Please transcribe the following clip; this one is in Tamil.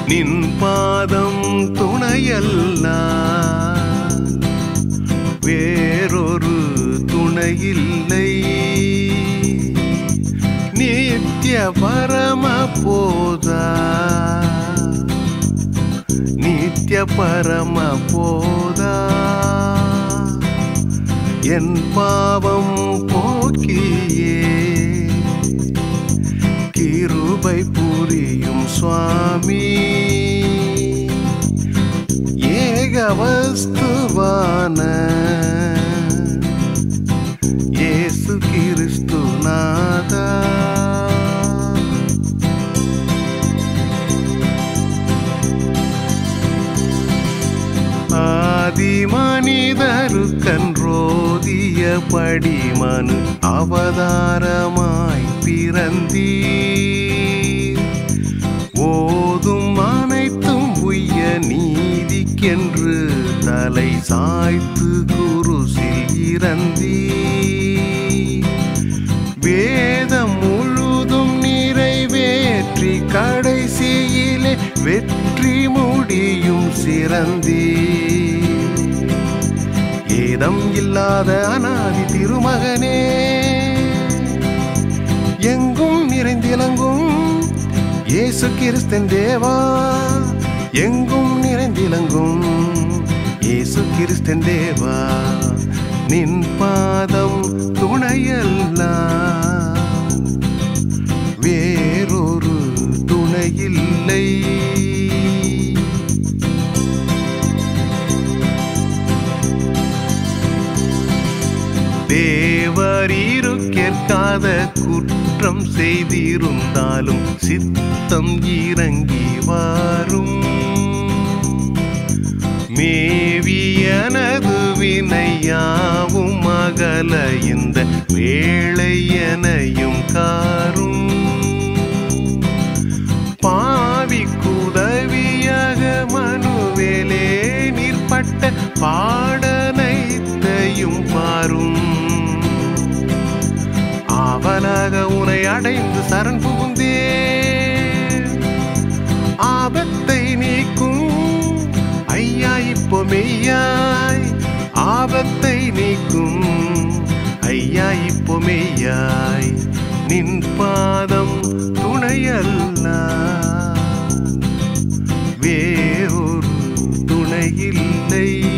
நின் பாதம் துணையல்ல வேறொரு துணையில்லை நித்ய பரம போதா நித்ய பரம போதா என் பாவம் போக்கியே கிருபை புரியும் சுவாமி ஏகவஸ்துவான இயேசு கிறிஸ்து நாதா ஆதி மனிதரு கன்றோதிய படிமனு அவதாரமாய் பிறந்தீ ஓதும் அனைத்தும் உய்ய நீதிக்கென்று தலை சாய்த்து குருசில் இறந்தீ வேதம் முழுதும் நிறைவேற்றி கடைசியிலே வெற்றி முடியும் சிறந்தீ ஏதம் இல்லாத அனாதி திருமகனே எங்கும் நிறைந்திலங்கும் இயேசு கிறிஸ்தன் தேவா எங்கும் நிறைந்திலங்கும் இயேசு கிறிஸ்தன் தேவா நின் பாதம் துணையல்ல வேறொரு துணையில்லை தேவரீரு கேட்காத குற்றம் செய்திருந்தாலும் சித்தம் இறங்கி வாரும் மேவியனது வினையாவும் அகல இந்த வேளையனையும் காரும் பாவிக்குதவியாக மனுவேலே நீர்பட்ட பாடனைத்தையும் பாரும் ஆவலாக உனை அடைந்து சரண் புகுந்தே ஆபத்தை நீக்கும் ஐயா இப்போ மெய்யாய் ஆபத்தை நீக்கும் ஐயா இப்போ மெய்யாய் நின் பாதம் துணையல்ல வேறொரு துணையில்லை